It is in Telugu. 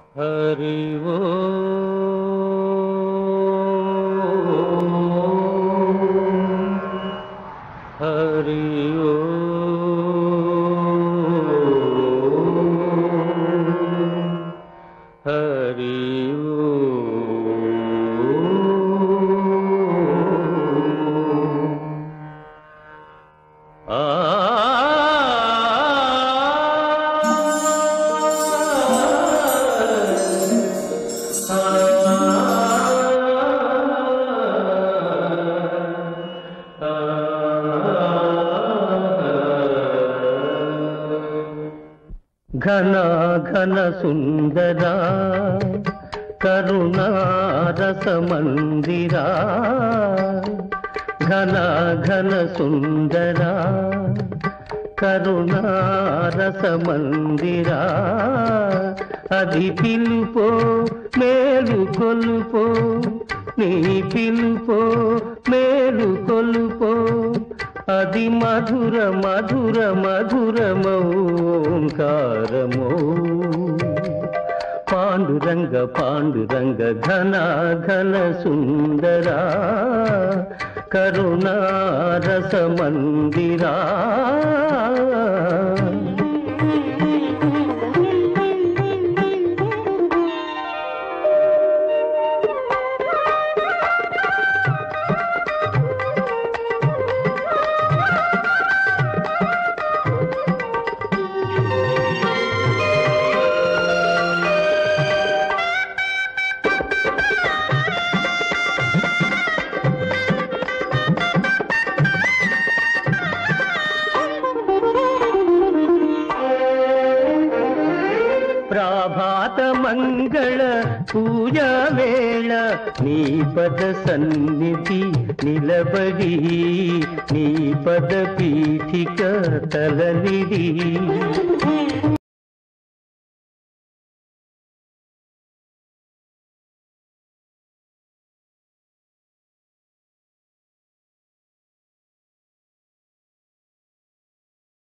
హరి ఓ హరి ఓ హరి ఓ ఘన ఘన సుందరా కరుణారస మందిరా ఘన ఘన సుందరా కరుణారస మందిరా అది పిలుపో మేలు కొలుపో నీ పిలుపో మేలు కొలుపో అది మధుర మధుర మధురమౌంకారమో పాండురంగ పాండురంగ ఘన ఘన సుందరా కరుణారస మందిరా ప్రాభాత మంగళ పూజా వేళ నీ పద సన్నిధి నిలబడి నీ పద పీఠిక తలనిడి